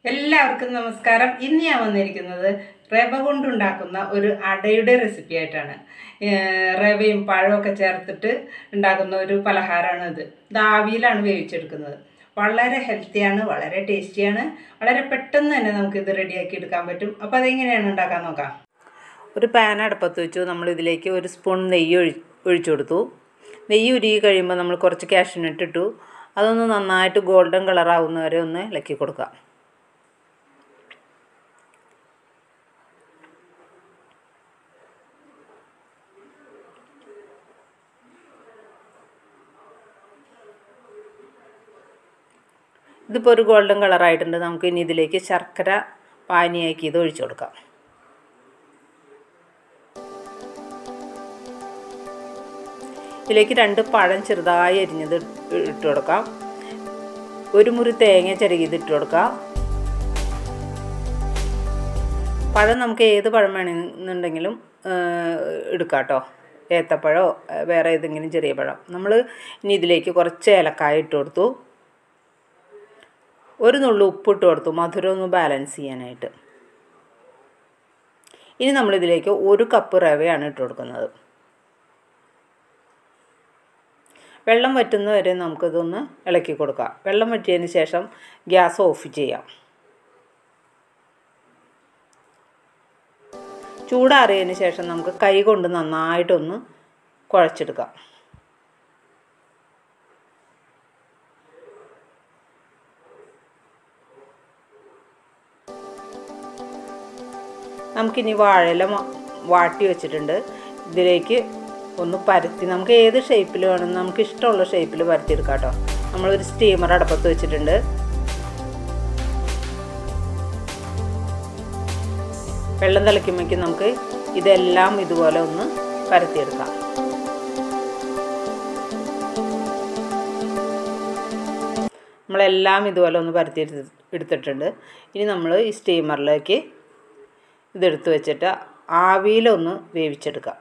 എല്ലാവർക്കും നമസ്കാരം ഇന്ന് ഞാൻ വന്നിരിക്കുന്നത് റവ കൊണ്ടുണ്ടാക്കുന്ന ഒരു അടയുടെ റെസിപ്പി ആയിട്ടാണ് ഏർ റവയും പഴമൊക്കെ ചേർത്തിട്ട് ഉണ്ടാക്കുന്ന ഒരു പലഹാരമാണ് ഇത് ഇത് ആവിയിലാണ് വേവിച്ചെടുക്കുന്നത് വളരെ ഹെൽത്തിയാണ് വളരെ ടേസ്റ്റിയാണ് വളരെ പെട്ടെന്ന് തന്നെ നമുക്ക് ഇത് റെഡിയാക്കി എടുക്കാൻ പറ്റും അപ്പോൾ അതെങ്ങനെയാണ് ഉണ്ടാക്കാൻ നോക്കാം ഒരു പാൻ അടുപ്പത്ത് വെച്ചു നമ്മൾ ഇതിലേക്ക് ഒരു സ്പൂൺ നെയ്യ് ഒഴി ഒഴിച്ചു കൊടുത്തു നെയ്യ് ഉരുകി കഴിയുമ്പോൾ നമ്മൾ കുറച്ച് കാഷ്യൂനട്ട് ഇട്ടു അതൊന്ന് നന്നായിട്ട് ഗോൾഡൻ കളറാവുന്ന വരെ ഒന്ന് ഇളക്കി കൊടുക്കാം ഇതിപ്പോൾ ഒരു ഗോൾഡൻ കളറായിട്ടുണ്ട് നമുക്ക് ഇനി ഇതിലേക്ക് ശർക്കര പാനിയാക്കി ഇത് ഒഴിച്ചു കൊടുക്കാം ഇതിലേക്ക് രണ്ട് പഴം ചെറുതായി അരിഞ്ഞത് ഇട്ട് കൊടുക്കാം ഒരു മുറി തേങ്ങ ചിരകിയത് ഇട്ട് കൊടുക്കാം പഴം നമുക്ക് ഏത് പഴം വേണമെന്നുണ്ടെങ്കിലും എടുക്കാം കേട്ടോ ഏത്തപ്പഴമോ വേറെ ഏതെങ്കിലും ചെറിയ പഴം നമ്മൾ ഇനി ഇതിലേക്ക് കുറച്ച് ഏലക്കായ ഇട്ട് കൊടുത്തു ഒരു നുള്ളു ഉപ്പിട്ട് കൊടുത്തു മധുരം ഒന്ന് ബാലൻസ് ചെയ്യാനായിട്ട് ഇനി നമ്മളിതിലേക്ക് ഒരു കപ്പ് റവയാണ് ഇട്ട് കൊടുക്കുന്നത് വെള്ളം വറ്റുന്ന വരെ നമുക്കിതൊന്ന് ഇളക്കി കൊടുക്കാം വെള്ളം വറ്റിയതിന് ശേഷം ഗ്യാസ് ഓഫ് ചെയ്യാം ചൂടാറിയതിന് ശേഷം നമുക്ക് കൈ കൊണ്ട് നന്നായിട്ടൊന്ന് കുഴച്ചെടുക്കാം നമുക്കിനി വാഴയില വാട്ടി വെച്ചിട്ടുണ്ട് ഇതിലേക്ക് ഒന്ന് പരത്തി നമുക്ക് ഏത് ഷേപ്പിൽ വേണം നമുക്ക് ഇഷ്ടമുള്ള ഷേപ്പിൽ പരത്തിയെടുക്കാം കേട്ടോ നമ്മളൊരു സ്റ്റീമർ അടപ്പത്ത് വെച്ചിട്ടുണ്ട് വെള്ളം തിളയ്ക്കുമ്പോഴേക്കും നമുക്ക് ഇതെല്ലാം ഇതുപോലെ ഒന്ന് പരത്തിയെടുക്കാം നമ്മളെല്ലാം ഇതുപോലെ ഒന്ന് പരത്തി എടുത്തിട്ടുണ്ട് ഇനി നമ്മൾ ഈ സ്റ്റീമറിലേക്ക് ഇതെടുത്ത് വെച്ചിട്ട് ആവിയിലൊന്ന് വേവിച്ചെടുക്കാം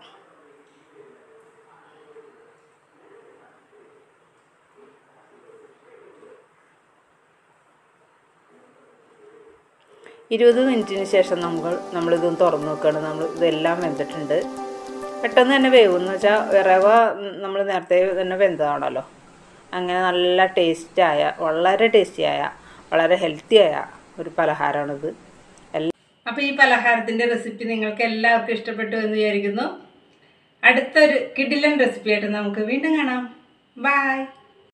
ഇരുപത് മിനിറ്റിന് ശേഷം നമ്മൾ നമ്മളിതൊന്ന് തുറന്ന് നോക്കുകയാണ് നമ്മൾ ഇതെല്ലാം വെന്തിട്ടുണ്ട് പെട്ടെന്ന് തന്നെ വേവും വെച്ചാൽ റവ നമ്മൾ നേരത്തെ തന്നെ വെന്തതാണല്ലോ അങ്ങനെ നല്ല ടേസ്റ്റായ വളരെ ടേസ്റ്റിയായ വളരെ ഹെൽത്തിയായ ഒരു പലഹാരമാണിത് അപ്പോൾ ഈ പലഹാരത്തിൻ്റെ റെസിപ്പി നിങ്ങൾക്ക് എല്ലാവർക്കും ഇഷ്ടപ്പെട്ടു എന്ന് വിചാരിക്കുന്നു അടുത്തൊരു കിഡിലൻ റെസിപ്പി ആയിട്ട് നമുക്ക് വീണ്ടും കാണാം ബായ്